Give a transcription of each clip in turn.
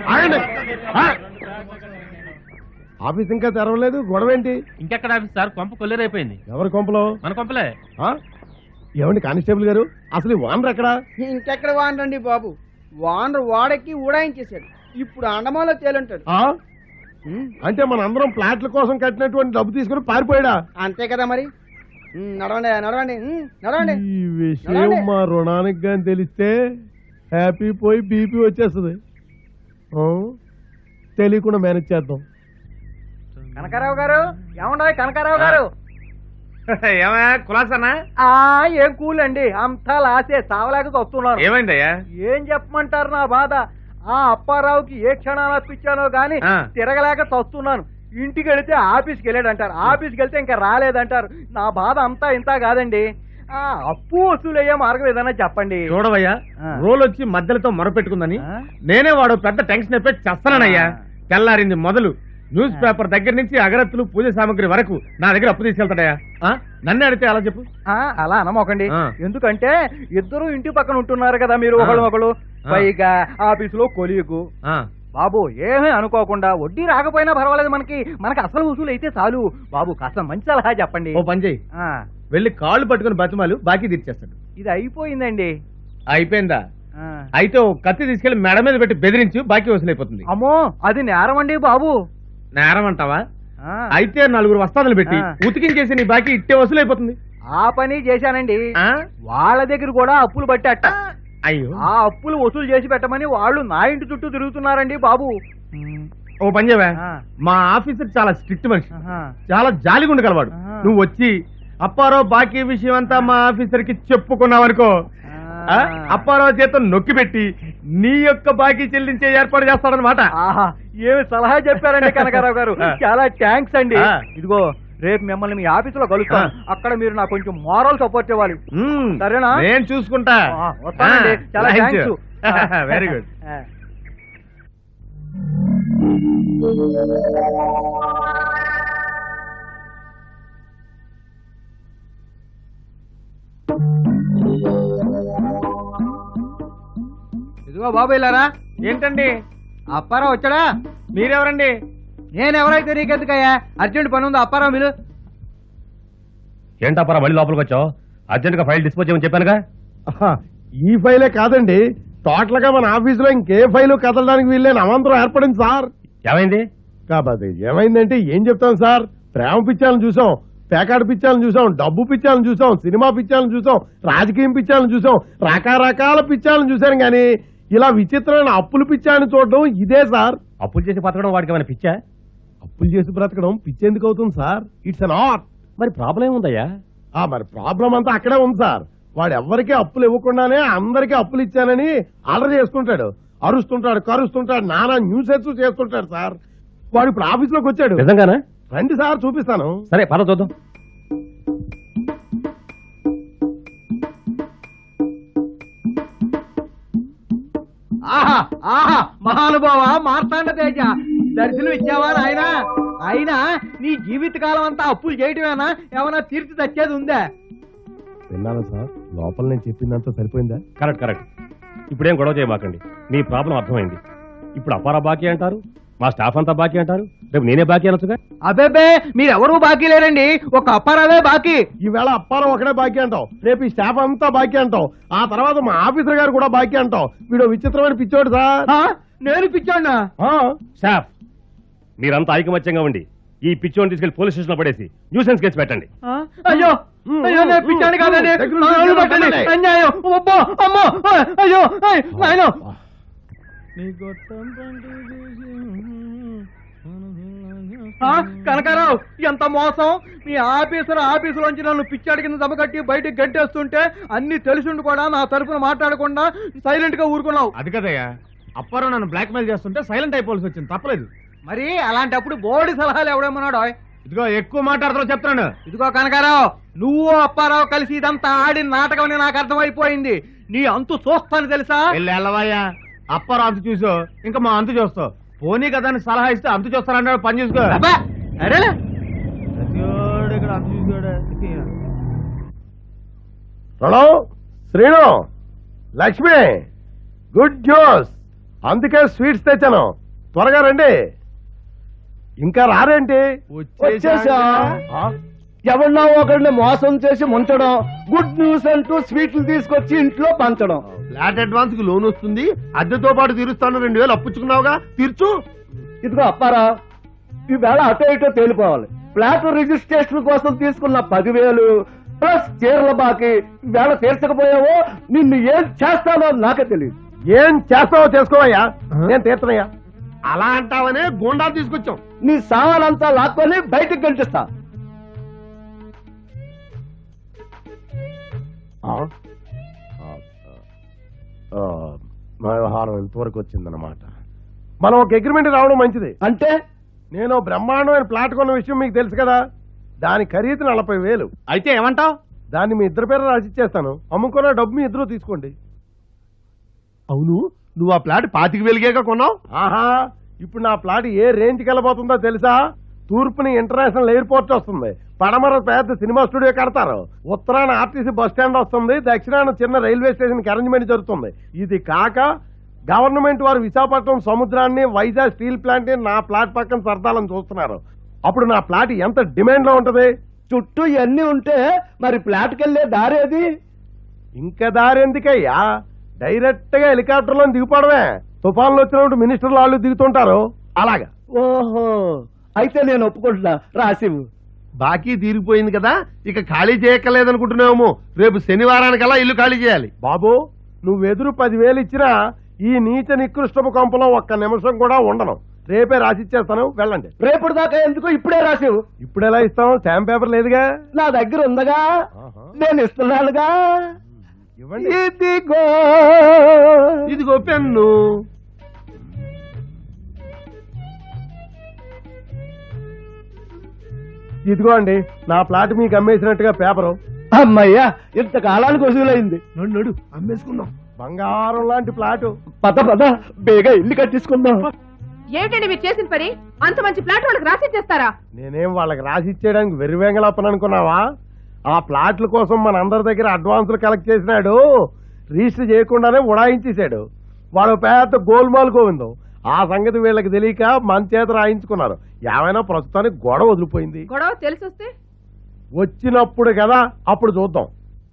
ఆగండి ఆ! ఆఫీస్ ఇంకా తెరవలేదు గొడవ ఏంటి ఇంకెక్కడ ఆఫీస్ సార్ కొంప కొల్లేరైపోయింది ఎవరి కొంపలో మన కొంపలే ఆ? ఏమండి కానిస్టేబుల్ గారు అసలు ఈ వానర్ ఎక్కడా ఇంకెక్కడ వానరండి బాబు వానరు వాడకి ఊడాయించేశాడు ఇప్పుడు అండమాలో తేలుంటాడు ఆ? అంటే మన అందరం ఫ్లాట్ల కోసం కట్టినటువంటి డబ్బు తీసుకుని పారిపోయాడా అంతే కదా మరి ఉమ్, నడవండి నడవండి ఉమ్, నడవండి ఈ విషయం మా రుణానికి గాని తెలిస్తే హ్యాపీ పోయి బీపీ వచ్చేస్తుంది ఆ? తెలియకుండా మేనేజ్ చేద్దాం కనకారావు గారు ఏమండవు కనకారావు గారు ఏమయ్యా కులాసనా ఆ ఏం కూల్ అండి అంతా లాసే సావలేక వస్తున్నాను ఏమైందయ్యా ఏం చెప్పమంటారు నా బాధ ఆ అప్పారావుకి ఏ క్షణాలు అప్పించానో గాని ఆ. తిరగలేక తస్తున్నాను ఇంటికి వెళితే ఆఫీస్కి వెళ్ళాడు అంటారు ఆఫీస్కి వెళ్తే ఇంకా రాలేదంటారు నా బాధ అంతా ఇంత కాదండి ఆ అప్పు వసూలయ్యే మార్గం ఏదైనా చెప్పండి చూడవయ్యా ఆ. రోల్ వచ్చి మధ్యలతో మొరపెట్టుకుందని ఆ? నేనే వాడు పెద్ద టెన్షన్ అయిపోయి చేస్తానయ్యా ఆ. తెల్లారింది మొదలు న్యూస్ పేపర్ దగ్గర నుంచి అగరత్తులు పూజ సామాగ్రి వరకు నా దగ్గర అప్పు తీసుకెళ్తాడయ్యా ఆ? నన్నే అడిగితే అలా చెప్పు ఆ, అలా అనమోకండి ఆ. ఎందుకంటే ఇద్దరు ఇంటి పక్కన ఉంటున్నారు కదా మీరు ఆ. ఒకళ్ళు ఒకళ్ళు ఆ. పైగా ఆఫీసులో కొలీగు ఆ. బాబు ఏమీ అనుకోకుండా వడ్డీ రాకపోయినా పర్వాలేదు మనకి మనకి అసలు వసూలు అయితే చాలు బాబు కాస్త మంచి సలహా చెప్పండి ఓ పని చెయ్యి ఆ, వెళ్ళి కాళ్ళు పట్టుకుని బతిమాలు బాకీ తీర్చేస్తాడు ఇది అయిపోయిందండి అయిపోయిందా ఆ. అయితే ఓ కత్తి తీసుకెళ్లి మెడ మీద పెట్టి బెదిరించు బాకీ వసూలైపోతుంది అమ్మో అది నేరం అండి బాబు నేరం అంటావా ఆ, అయితే నలుగురు వస్తాదులు పెట్టి ఆ. ఉతికించేసి నీ బాకీ ఇట్టే వసూలైపోతుంది ఆ పని చేశానండి ఆ? వాళ్ళ దగ్గర కూడా అప్పులు పట్టేట అయ్యో ఆ అప్పులు వసూలు చేసి పెట్టమని వాళ్ళు నా ఇంటి చుట్టూ తిరుగుతున్నారండి బాబు ఓ పని చేయవా ఆ. మా ఆఫీసర్ చాలా స్ట్రిక్ట్ మనిషి ఆహా. చాలా జాలిగుండు కలవాడు ఆహా. నువ్వు వచ్చి అప్పారావు బాకీ విషయం అంతా మా ఆఫీసర్ కి చెప్పుకున్నావనుకో ఆ? అప్పారావు చేత నొక్కి పెట్టి నీ యొక్క బాకీ చెల్లించే ఏర్పాటు చేస్తాడనమాట ఆహా ఏమి సలహా చెప్పారండి కనకారావు గారు ఆ. చాలా థ్యాంక్స్ అండి ఆ. ఇదిగో రేపు మిమ్మల్ని మీ ఆఫీసులో కలుస్తాను ఆ. అక్కడ మీరు నాకు కొంచెం మోరల్ సపోర్ట్ ఇవ్వాలి మ్మ్. సరేనా? నేను చూసుకుంటా ఆ, వస్తానండి చాలా థ్యాంక్స్ వెరీ గుడ్ ఇదిగో బాబు ఇలారా ఏంటండి అప్పారావు వచ్చాడా మీరెవరండి నేను ఎవరైతే నీకెందుకయ్యా అర్జెంట్ పని ఉంది అప్పారావు మీరు ఏంటప్పారా మళ్ళీ లోపలికి వచ్చావు అర్జెంట్ గా ఫైల్ డిస్పోజ్ చేయమని చెప్పానుగా ఆహా, ఈ ఫైలే కాదండి టోటల్ గా మన ఆఫీసులో ఇంకే ఫైలు కదలడానికి వీళ్ళని అవంతరం ఏర్పడింది సార్ ఏమైంది కాబట్టి ఏమైందంటే ఏం చెప్తాం సార్ ప్రేమ పిచ్చాలను చూసాం పేకాడ పిచ్చాలను చూసాం డబ్బు పిచ్చాలను చూసాం సినిమా పిచ్చాలను చూసాం రాజకీయం పిచ్చాలను చూసాం రకరకాల పిచ్చాలను చూసాం కానీ ఇలా విచిత్రమైన అప్పులు పిచ్చాలని చూడడం ఇదే సార్ అప్పులు చేసి బతకడం వాడికి ఏమైనా పిచ్చా అప్పులు చేసి బ్రతకడం పిచ్చేందుకు అవుతుంది సార్ ఇట్స్ అన్ ఆర్ట్ మరి ప్రాబ్లం ఏముందయ్యా ఆ మరి ప్రాబ్లం అంతా అక్కడే ఉంది సార్ వాడు ఎవరికి అప్పులు ఇవ్వకుండానే అందరికీ అప్పులు ఇచ్చానని ఆర్డర్ చేసుకుంటాడు అరుస్తుంటాడు కరుస్తుంటాడు నానా న్యూసెస్ చేస్తుంటాడు సార్ వాడు ఇప్పుడు ఆఫీస్ వచ్చాడు నిజంగానా రండి సార్ చూపిస్తాను సరే పద చూద్దాం ఆహా ఆహా మహానుభావ మార్తాండ తేజ దర్శనం ఇచ్చావా నాయనా అయినా నీ జీవితకాలం అంతా అప్పులు చేయటమేనా ఏమైనా తీర్చి తెచ్చేది ఉందా విన్నాను సార్ లోపల నేను చెప్పిందంతా సరిపోయిందా కరెక్ట్ కరెక్ట్ ఇప్పుడేం గొడవ చేయమాకండి మీ ప్రాబ్లం అర్థమైంది ఇప్పుడు అపారా బాకీ అంటారు మా స్టాఫ్ అంతా బాకీ అంటారు రేపు నేనే బాకీ అనొచ్చుగా అబ్బేబే మీరెవరూ బాకీ లేరండి ఒక అప్పారావే బాకీ ఈవేళ అప్పారం ఒకడే బాకీ అంటావు రేపు ఈ స్టాఫ్ అంతా బాకీ అంటావు ఆ తర్వాత మా ఆఫీసర్ గారు కూడా బాకీ అంటావు వీడు విచిత్రమైన పిచ్చోడు సార్ ఆ? నేను పిచ్చాడా ఆ, స్టాఫ్ మీరంతా ఐకమత్యంగా ఉండి ఈ పిచ్చోని తీసుకెళ్లి పోలీస్ స్టేషన్ లో పడేసి న్యూసెన్స్ కేసు పెట్టండి అయ్యో అయ్యో నేను పిచ్చాడు కాదండి దగ్గర నా నుంచి ఒళ్ళు పట్టండి. పట్టండి. అన్యాయం అబ్బో అమ్మో ఆ, అయ్యో ఆయ్, నాయనో ఆ, కనకారావు ఎంత మోసం మీ ఆఫీసర్ ఆఫీసులోంచి నన్ను పిచ్చాడి కింద దెబ్బకట్టి బయటికి గంటేస్తుంటే అన్ని తెలిసిండు కూడా నా తరపున మాట్లాడకుండా సైలెంట్ గా ఊరుకున్నావు అది కదయ్యా అప్పారావు నన్ను బ్లాక్ మెయిల్ చేస్తుంటే సైలెంట్ అయిపోవాల్సి వచ్చింది తప్పలేదు మరి అలాంటప్పుడు బోర్డు సలహాలు ఎవడేమన్నాడు ఇదిగో ఎక్కువ మాట్లాడుతున్నావు చెప్తున్నాను ఇదిగో కనకారావు నువ్వు అప్పారావు కలిసి ఇదంతా ఆడిన నాటకం అని నాకు అర్థమైపోయింది నీ అంతు చూస్తాను తెలుసా వెళ్ళి వెళ్ళవయ్యా అప్పారావు అంతు చూసో ఇంకా మా అంతు చూస్తావు పోనీ కదా అని సలహా ఇస్తే అంతు చూస్తానన్నాడు పని చూసుకో అబ్బా, అరేలే. ఇక్కడ అంతు చూసుకోడు రణం శ్రీను లక్ష్మి గుడ్ న్యూస్ అందుకే స్వీట్స్ తెచ్చాను త్వరగా రండి ఇంకా రారేంటి వచ్చేసా ఆ? ఎవరినో ఒకరిని మోసం చేసి ముంచడం గుడ్ న్యూస్ అంటూ స్వీట్లు తీసుకొచ్చి ఇంట్లో పంచడం ఫ్లాట్ అడ్వాన్స్ కి లోన్ వస్తుంది అద్దెతో పాటు తీరుస్తాను రెండు వేలు అప్పుచ్చుకున్నావుగా తీర్చు ఇదిగో అప్పారా ఈవేళ అటో ఇటో తేలిపోవాలి ఫ్లాట్ రిజిస్ట్రేషన్ కోసం తీసుకున్న పదివేలు ప్లస్ చీరల బాకి ఈవేళ తీర్చకపోయావో నిన్ను ఏం చేస్తానో నాకే తెలియదు ఏం చేస్తావో చేసుకోవయ్యా నేను తీర్చనయ్యా అలా అంటావనే గోండా తీసుకొచ్చాం నీ సామానంతా లాక్కొని బయటికి గంటిస్తా ఆ? ఆ, ఆ, మా వ్యవహారం ఇంతవరకు వచ్చిందన్నమాట మనం ఒక అగ్రిమెంట్ రావడం మంచిది అంటే నేను బ్రహ్మాండమైన ప్లాట్ కొన్న విషయం మీకు తెలుసు కదా దాని ఖరీదు నలభై వేలు అయితే ఏమంటావ్ దాన్ని మీ ఇద్దరు పేరు రాసి ఇచ్చేస్తాను అమ్ముకున్న డబ్బు మీ ఇద్దరు తీసుకోండి అవును నువ్వు ఆ ప్లాట్ పాతికి వెలిగాక కొన్నావు ఆహా ఇప్పుడు నా ప్లాట్ ఏ రేంజ్కి వెళ్ళబోతుందో తెలుసా తూర్పుని ఇంటర్నేషనల్ ఎయిర్పోర్ట్ వస్తుంది పడమర పెద్ద సినిమా స్టూడియో కడతారు ఉత్తరాన ఆర్టీసీ బస్ స్టాండ్ వస్తుంది దక్షిణాన చిన్న రైల్వే స్టేషన్ కి అరేంజ్మెంట్ జరుగుతుంది ఇది కాక గవర్నమెంట్ వారు విశాఖపట్నం సముద్రాన్ని వైజాగ్ స్టీల్ ప్లాంట్ ని నా ప్లాట్ పక్కన సర్దాలని చూస్తున్నారు అప్పుడు నా ప్లాట్ ఎంత డిమాండ్ లో ఉంటది చుట్టూ ఇవన్నీ ఉంటే మరి ఫ్లాట్కి వెళ్ళే దారేది ఇంకా దారి ఎందుకయ్యా డైరెక్ట్ గా హెలికాప్టర్ లో దిగిపోవడమే తుఫాన్లు వచ్చినప్పుడు మినిస్టర్లు వాళ్ళు దిగుతుంటారు అలాగా ఓహో అయితే నేను ఒప్పుకుంటున్నా రాసివు బాకీ తీరిపోయింది కదా ఇక ఖాళీ చేయక్కర్లేదనుకుంటున్నాము రేపు శనివారానికల్లా ఇల్లు ఖాళీ చేయాలి బాబు నువ్వు ఎదురు పదివేలు ఇచ్చినా ఈ నీచ నికృష్టపు కంపలో ఒక్క నిమిషం కూడా ఉండను రేపే రాసిచ్చేస్తాను వెళ్ళండి రేపటి దాకా ఎందుకు ఇప్పుడే రాసివు ఇప్పుడు ఎలా ఇస్తాం స్టాంప్ పేపర్ లేదుగా నా దగ్గర ఉందగా ఆహా. నేను ఇస్తున్నానుగా ఇవ్వండి ఇదిగో ఇదిగో పెన్ను ఇదిగో అండి నా ప్లాట్ మీకు అమ్మేసినట్టుగా పేపరు అమ్మయ్యా ఇంత కాలానికి వసూలైంది నడు నడు అమ్మేసుకుందాం బంగారం లాంటి ప్లాటు పద పద బేగా ఇల్లు కట్టించుకుందాం ఏమిటండి మీరు చేసిన పని అంత మంచి ప్లాట్ వాళ్ళకి రాసిచ్చేస్తారా నేనేం వాళ్ళకి రాసి ఇచ్చేయడానికి వెర్రివేంగలప్పని అనుకున్నావా ఆ ప్లాట్ల కోసం మన అందరి దగ్గర అడ్వాన్సులు కలెక్ట్ చేసినాడు రిజిస్టర్ చేయకుండానే ఉడాయించేశాడు వాడు పెద్ద గోల్మాల్ గోవిందం ఆ సంగతి వీళ్ళకి తెలియక మన చేత రాయించుకున్నారు ఏమైనా ప్రస్తుతానికి గొడవ వదిలిపోయింది గొడవ తెలిసి వస్తే వచ్చినప్పుడు కదా అప్పుడు చూద్దాం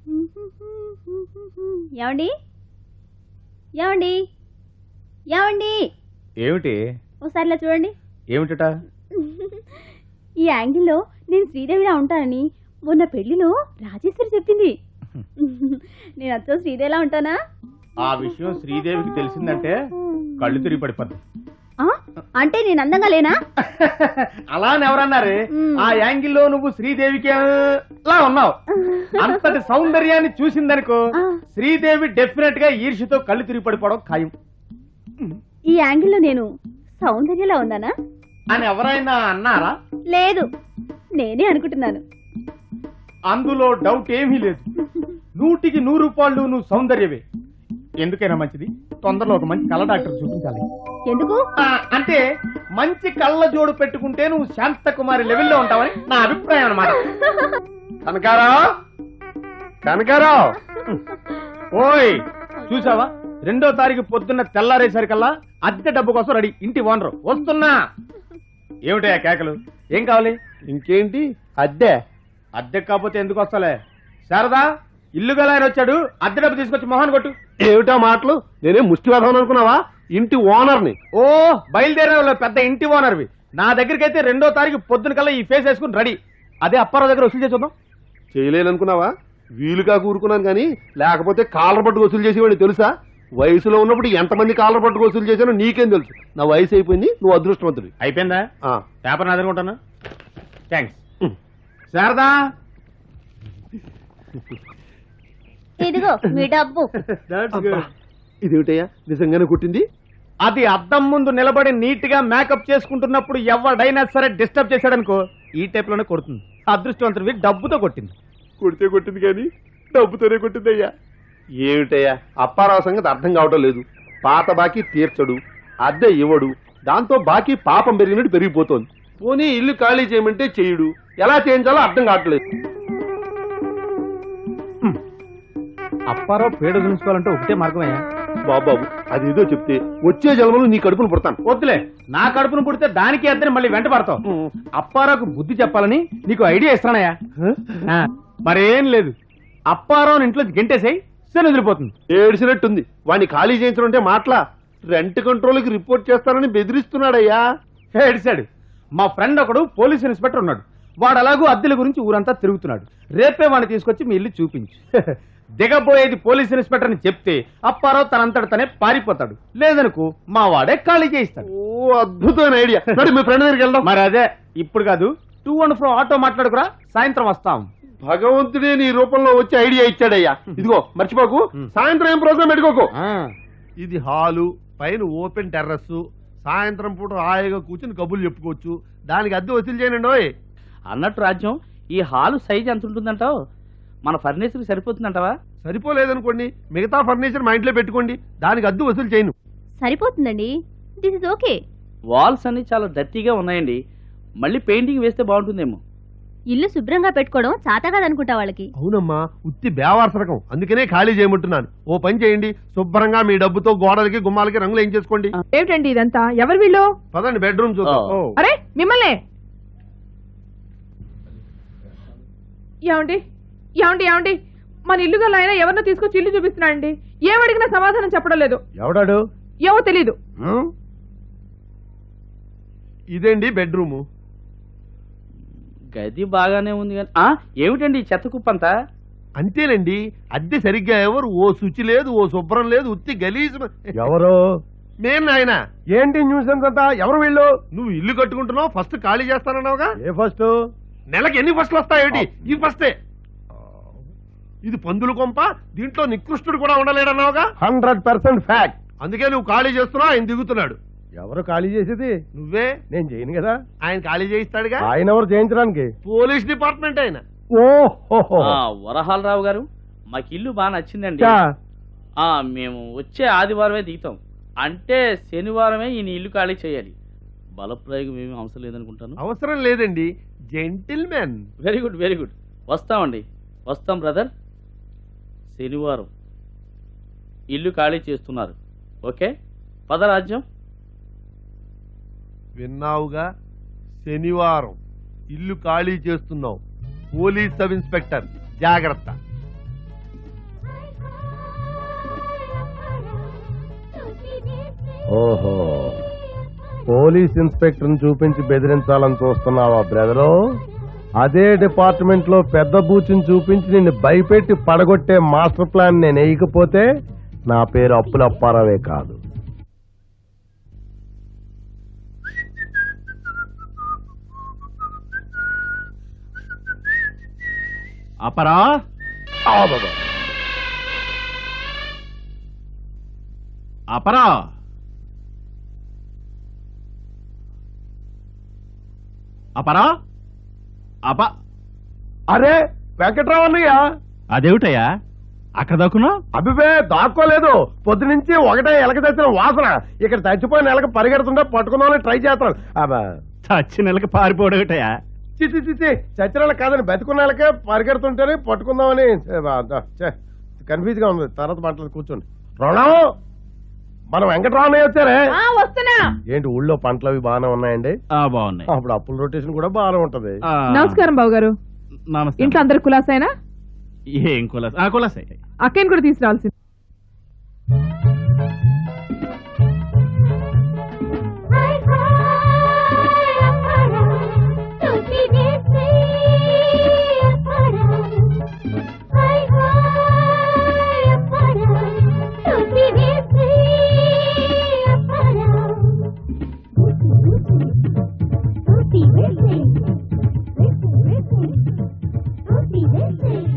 ఏమండి ఏమండి ఏమండి ఏమిటి ఒకసారి ఇలా చూడండి ఏమిటట ఈ యాంగిల్లో నేను శ్రీదేవిలా ఉంటానని మొన్న పెళ్లిలో రాజేశ్వరి చెప్పింది నేను అచ్చో శ్రీదేవిలా ఉంటానా ఆ విషయం శ్రీదేవికి తెలిసిందంటే కళ్ళు తిరిగి పడిపోద్ది ఆ? అంటే నేను అందంగా లేనా అలా అని ఎవరన్నారు మ్మ్. ఆ యాంగిల్లో నువ్వు శ్రీదేవికి లా ఉన్నావు అంతటి సౌందర్యాన్ని చూసిందనుకో ఆ. శ్రీదేవి డెఫినెట్ గా ఈర్షితో కళ్ళు తిరిగి పడిపోవడం ఖాయం ఈ యాంగిల్లో నేను సౌందర్యలా ఉన్నానా అని ఎవరైనా అన్నారా లేదు నేనే అనుకుంటున్నాను అందులో డౌట్ ఏమీ లేదు నూటికి నూరు రూపాయలు నువ్వు సౌందర్యవే ఎందుకైనా మంచిది తొందరలో ఒక మంచి కళ్ళ డాక్టర్ చూపించాలి ఎందుకు ఆ, అంటే మంచి కళ్ళ జోడు పెట్టుకుంటే నువ్వు శాంతకుమారి లెవెల్లో ఉంటావని నా అభిప్రాయం అన్నమాట కనకారావు కనకారావు ఓయ్ చూసావా రెండో తారీఖు పొద్దున్న తెల్లారేసరికల్లా అద్దె డబ్బు కోసం రెడీ ఇంటి ఓనరు వస్తున్నా ఏమిటయ్యా కేకలు ఏం కావాలి ఇంకేంటి అద్దె అద్దె కాకపోతే ఎందుకు వస్తలే శారదా ఇల్లు గల ఆయన వచ్చాడు అద్దె డబ్బు తీసుకొచ్చి మొహాన్ కొట్టు ఏమిటా మాటలు నేనే ముష్టి వేద్దాం అనుకున్నావా ఇంటి ఓనర్ని ఓ బయలుదేరే పెద్ద ఇంటి ఓనర్వి నా దగ్గరికి అయితే రెండో తారీఖు పొద్దున కల్లా ఈ ఫేస్ వేసుకుని రెడీ అదే అప్పారావు దగ్గర వసూలు చేసి చూద్దాం చేయలేననుకున్నావా వీలుగా కూరుకున్నాను కానీ లేకపోతే కాలర్ పట్టుకు వసూలు చేసేవాడిని తెలుసా వయసులో ఉన్నప్పుడు ఎంతమంది కాలర్ పట్టుకు వసూలు చేశానో నీకేం తెలుసు నా వయసు అయిపోయింది నువ్వు అదృష్టవంతుడి అయిపోయిందా ఆ, పేపర్ నాదనుకుంటాను థ్యాంక్స్ శారదా ఇదిగో మీ డబ్బు అబ్బా, ఇదేమిటయ్యా నిజంగానే కుట్టింది అది అద్దం ముందు నిలబడి నీట్ గా మేకప్ చేసుకుంటున్నప్పుడు ఎవడైనా సరే డిస్టర్బ్ చేశాడనుకో ఈ టైప్ లోనే కొడుతుంది అదృష్టవంతుడివి డబ్బుతో కొట్టింది కొడితే కొట్టింది కానీ డబ్బుతోనే కొట్టిందయ్యా ఏమిటయ్యా అప్పారావు సంగతి అర్థం కావటం లేదు పాత బాకీ తీర్చడు అద్దె ఇవ్వడు దాంతో బాకీ పాపం పెరిగినట్టు పెరిగిపోతోంది పోనీ ఇల్లు ఖాళీ చేయమంటే చెయ్యడు ఎలా చేయించాలో అర్థం కావట్లేదు అప్పారావు పేడ గురించుకోవాలంటే ఒకటే మార్గమయ్యా బాబు అదేదో చెప్తే వచ్చే జన్మలో నీ కడుపును పుడతాను వద్దులే నా కడుపును పుడితే దానికి అద్దరి మళ్ళీ వెంట పడతావు అప్పారావుకు బుద్ధి చెప్పాలని నీకు ఐడియా ఇస్తానయ్యా ఆ, మరేం లేదు అప్పారావు ఇంట్లో గెంటేసాయి శని వదిలిపోతుంది ఏడిసినట్టుంది వాడిని ఖాళీ చేయించడం అంటే మాటలా రెంట్ కంట్రోల్కి రిపోర్ట్ చేస్తానని బెదిరిస్తున్నాడయ్యా ఏడిశాడు మా ఫ్రెండ్ ఒకడు పోలీస్ ఇన్స్పెక్టర్ ఉన్నాడు వాడు అలాగూ అద్దెల గురించి ఊరంతా తిరుగుతున్నాడు రేపే వాడిని తీసుకొచ్చి మీ ఇల్లు చూపించు దిగబోయేది పోలీస్ ఇన్స్పెక్టర్ అని చెప్తే అప్పారావు తనంతట తనే పారిపోతాడు లేదనుకో మా వాడే ఖాళీ చేయిస్తాడు ఓ అద్భుతమైన ఐడియా మరి మీ ఫ్రెండ్ దగ్గరికి వెళ్దాం మరి అదే ఇప్పుడు కాదు టూ అండ్ ఫ్రో ఆటో మాట్లాడుకురా సాయంత్రం వస్తాం భగవంతుడే నీ రూపంలో వచ్చి ఐడియా ఇచ్చాడయ్యా ఇదిగో మర్చిపోకు సాయంత్రం ఏం ప్రోగ్రామ్ పెట్టుకోకు ఇది హాలు పైన ఓపెన్ టెర్రస్ సాయంత్రం పూట హాయిగా కూర్చుని కబుర్లు చెప్పుకోవచ్చు దానికి అద్దె వసూలు చేయనండి ఓయ్ అన్నట్టు రాజ్యం ఈ హాలు సైజ్ ఎంత ఉంటుందంటావు మన ఫర్నిచర్ సరిపోతుందంటావా సరిపోలేదనుకోండి మిగతా ఫర్నిచర్ మా ఇంట్లో పెట్టుకోండి దానికి అద్దె వసూలు చేయను సరిపోతుందండి దిస్ ఇస్ ఓకే వాల్స్ అన్ని చాలా డర్టీగా ఉన్నాయండి మళ్ళీ పెయింటింగ్ వేస్తే బాగుంటుందేమో ఇల్లు శుభ్రంగా పెట్టుకోవడం చాతగాదనుకుంటా వాళ్ళకి అవునమ్మా ఉత్తి బేవార్సరకం అందుకనే ఖాళీ చేయమంటున్నాను ఓ పని చేయండి శుభ్రంగా మీ డబ్బుతో గోడలకి గుమ్మాలకి రంగులు ఏం చేసుకోండి ఏమిటండి ఇదంతా ఎవరు వీళ్ళు పదండి బెడ్రూమ్ చూద్దాం ఓ. అరే మిమ్మల్ని ఏమండి ఏమండి ఏమండి మన ఇల్లు గల ఆయన ఎవరినో తీసుకొచ్చి ఇల్లు చూపిస్తున్నాడండి ఏమడిగినా సమాధానం చెప్పడం లేదు ఎవడాడు ఏమో తెలీదు హ్మ్? ఇదేండి బెడ్రూము గది బాగానే ఉంది కానీ ఆ, ఏమిటండి ఈ చెత్త కుప్పంతా అంతేనండి అద్దె సరిగ్గా ఎవరు ఓ శుచి లేదు ఓ శుభ్రం లేదు ఉత్తి గలీజ్ ఎవరు మేం నాయన ఏంటి న్యూసెన్స్ అంతా ఎవరు వీళ్ళు నువ్వు ఇల్లు కట్టుకుంటున్నావు ఫస్ట్ ఖాళీ చేస్తానన్నావుగా ఏ ఫస్ట్ నెలకి ఎన్ని ఫస్ట్లు వస్తాయేటి ఈ ఫస్టే ఇది పందుల కొంప దీంట్లో నికృష్టుడు కూడా ఉండలేడన్నావుగా హండ్రెడ్ పర్సెంట్ ఫ్యాక్ట్ అందుకే నువ్వు ఖాళీ చేస్తున్నావు ఆయన దిగుతున్నాడు ఎవరు ఖాళీ చేసేది నువ్వే నేను చేయను కదా ఆయన ఖాళీ చేయిస్తాడుగా ఆయన ఎవరు చేయించడానికి పోలీస్ డిపార్ట్మెంట్ ఆయన ఓహో ఆ, వరహాలరావు గారు మాకు ఇల్లు బాగా నచ్చిందండి ఆ మేము వచ్చే ఆదివారమే దిగుతాం అంటే శనివారమే ఈయన ఇల్లు ఖాళీ చేయాలి బలప్రయోగం ఏమీ అవసరం లేదనుకుంటాను అవసరం లేదండి gentlemen very good very good వస్తామండి వస్తాం బ్రదర్ శనివారం ఇల్లు ఖాళీ చేస్తున్నారు ఓకే పదరాజ్యం విన్నావుగా శనివారం ఇల్లు ఖాళీ చేస్తున్నావు పోలీస్ సబ్ ఇన్స్పెక్టర్ జాగ్రత్త ఓహో పోలీస్ ఇన్స్పెక్టర్ చూపించి బెదిరించాలని చూస్తున్నావా బ్రదరు అదే డిపార్ట్మెంట్ లో పెద్ద బూచిని చూపించి నిన్ను భయపెట్టి పడగొట్టే మాస్టర్ ప్లాన్ నేను వేయకపోతే నా పేరు అప్పులప్పారావే కాదు అపరా అపరా అపరా అప అరే వెంకట్రావు అన్నయ్య అదేమిటయ్యా అక్కడ దాక్కున్నా అభివే దాక్కోలేదు పొద్దు నుంచి ఒకటే ఎలక తెచ్చిన వాసన ఇక్కడ చచ్చిపోయిన ఎలక పరిగెడుతుంటే పట్టుకుందామని ట్రై చేస్తాను అబ్బా చచ్చి నెలకి పారిపోవడమిటయా చిచి చిచి చచ్చిన కాదని బతుకున్న వాళ్ళకే పరిగెడుతుంటేనే పట్టుకుందామని కన్ఫ్యూజ్ గా ఉంది తర్వాత మాట్లాడి కూర్చోండి రుణం మన వెంకటరామయ్య వచ్చారే ఆ, వస్తున్నా ఏంటి ఊళ్ళో పంటలు అవి బాగానే ఉన్నాయండి బాగున్నాయి అప్పుడు అప్పుల రొటేషన్ కూడా బాగానే ఉంటది నమస్కారం బాబు గారు నమస్తే ఇంట్లో అందరు కులాసైనా ఏం కులాస కులాసే అక్కని కూడా తీసుకురావాల్సింది Happy birthday!